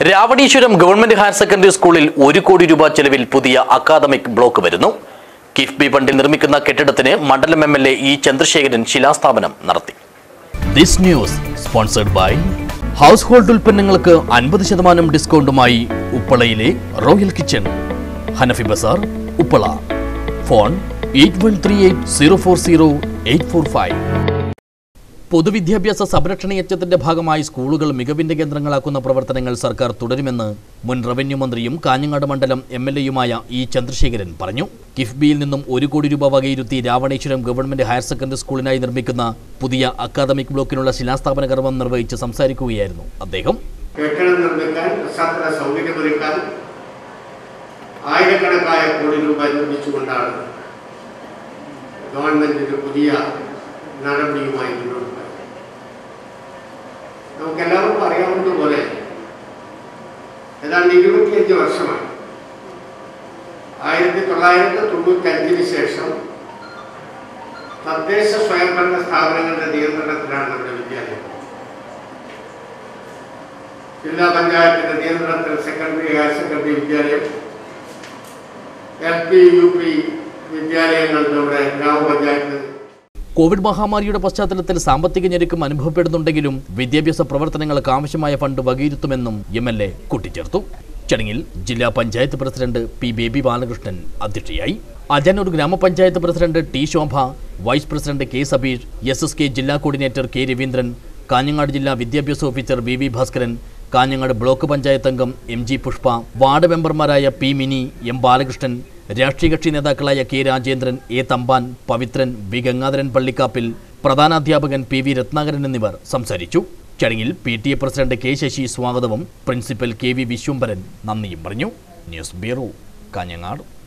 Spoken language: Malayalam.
രാവണീശ്വരം ഗവൺമെന്റ് ഹയർ സെക്കൻഡറി സ്കൂളിൽ ഒരു കോടി രൂപ ചെലവിൽ പുതിയ അക്കാദമിക് ബ്ലോക്ക് വരുന്നു കിഫ്ബി ഫണ്ടിൽ നിർമ്മിക്കുന്ന കെട്ടിടത്തിന് മണ്ഡലം M L A E Chandrasekharan ശിലാസ്ഥാപനം നടത്തി this news sponsored by household ഉൽപ്പന്നങ്ങൾക്ക് അൻപത് ശതമാനം ഡിസ്കൗണ്ടുമായി ഉപ്പളയിലെ Royal Kitchen Hanafi Bazar Uppala phone eight one three eight zero four zero eight four five പൊതുവിദ്യാഭ്യാസ സംരക്ഷണ യജ്ഞത്തിന്റെ ഭാഗമായി സ്കൂളുകൾ മികവിന്റെ കേന്ദ്രങ്ങളാക്കുന്ന പ്രവർത്തനങ്ങൾ സർക്കാർ തുടരുമെന്ന് മുൻ റവന്യൂ മന്ത്രിയും കാഞ്ഞങ്ങാട് മണ്ഡലം എം എൽ എയുമായ ഇ ചന്ദ്രശേഖരൻ പറഞ്ഞു കിഫ്ബിയിൽ നിന്നും ഒരു കോടി രൂപ വകയിരുത്തി രാവണേശ്വരം ഗവൺമെന്റ് ഹയർ സെക്കൻഡറി സ്കൂളിനായി നിർമ്മിക്കുന്ന പുതിയ അക്കാദമിക് ബ്ലോക്കിനുള്ള ശിലാസ്ഥാപന കർമ്മം നിർവഹിച്ച് സംസാരിക്കുകയായിരുന്നു അദ്ദേഹം കെട്ടിടം നിർമ്മിക്കാൻ പ്രശാസന സൗകര്യമൊരുക്കാൻ ആയിരക്കണക്കായ കോടി രൂപ നിർമ്മിച്ചുകൊണ്ടാണ് ഗവൺമെന്റ് ഒരു പുതിയ നടപടിയുമായി മുന്നോട്ട് പോയത് നമുക്കെല്ലാവർക്കും അറിയാവുന്നതുപോലെ ഏതാണ്ട് ഇരുപത്തിയഞ്ച് വർഷമായി ആയിരത്തി തൊള്ളായിരത്തി തൊണ്ണൂറ്റി അഞ്ചിന് ശേഷം തദ്ദേശ സ്വയംഭരണ സ്ഥാപനങ്ങളുടെ നിയന്ത്രണത്തിലാണ് നമ്മുടെ വിദ്യാലയം ജില്ലാ പഞ്ചായത്തിന്റെ നിയന്ത്രണത്തിൽ സെക്കൻഡറി ഹയർ സെക്കൻഡറി വിദ്യാലയം എൽ പി യു പി വിദ്യാലയങ്ങൾ നമ്മുടെ ഗ്രാമപഞ്ചായത്ത് കോവിഡ് മഹാമാരിയുടെ പശ്ചാത്തലത്തിൽ സാമ്പത്തിക ഞെരുക്കം അനുഭവപ്പെടുന്നുണ്ടെങ്കിലും വിദ്യാഭ്യാസ പ്രവർത്തനങ്ങൾക്ക് ആവശ്യമായ ഫണ്ട് വകയിരുത്തുമെന്നും എം എൽ എ കൂട്ടിച്ചേർത്തു ചടങ്ങിൽ ജില്ലാ പഞ്ചായത്ത് പ്രസിഡന്റ് പി ബേബി ബാലകൃഷ്ണൻ അധ്യക്ഷയായി അജനൂർ ഗ്രാമപഞ്ചായത്ത് president T Shobha vice president K Sabeer S S K ജില്ലാ കോർഡിനേറ്റർ കെ രവീന്ദ്രൻ കാഞ്ഞങ്ങാട് ജില്ലാ വിദ്യാഭ്യാസ officer V V Bhaskaran Kanhangad block panchayat അംഗം എം ജി പുഷ്പ വാർഡ് മെമ്പർമാരായ പി മിനി എം ബാലകൃഷ്ണൻ രാഷ്ട്രീയ കക്ഷി നേതാക്കളായ K Rajendran A Thampan Pavithran V Gangadharan Pallikkappil പ്രധാനാധ്യാപകൻ പി വി രത്നാകരൻ എന്നിവർ സംസാരിച്ചു ചടങ്ങിൽ P T A president K Sasi സ്വാഗതവും പ്രിൻസിപ്പൽ കെ വി വിശ്വംഭരൻ നന്ദിയും പറഞ്ഞു ന്യൂസ് ബ്യൂറോ കാഞ്ഞങ്ങാട്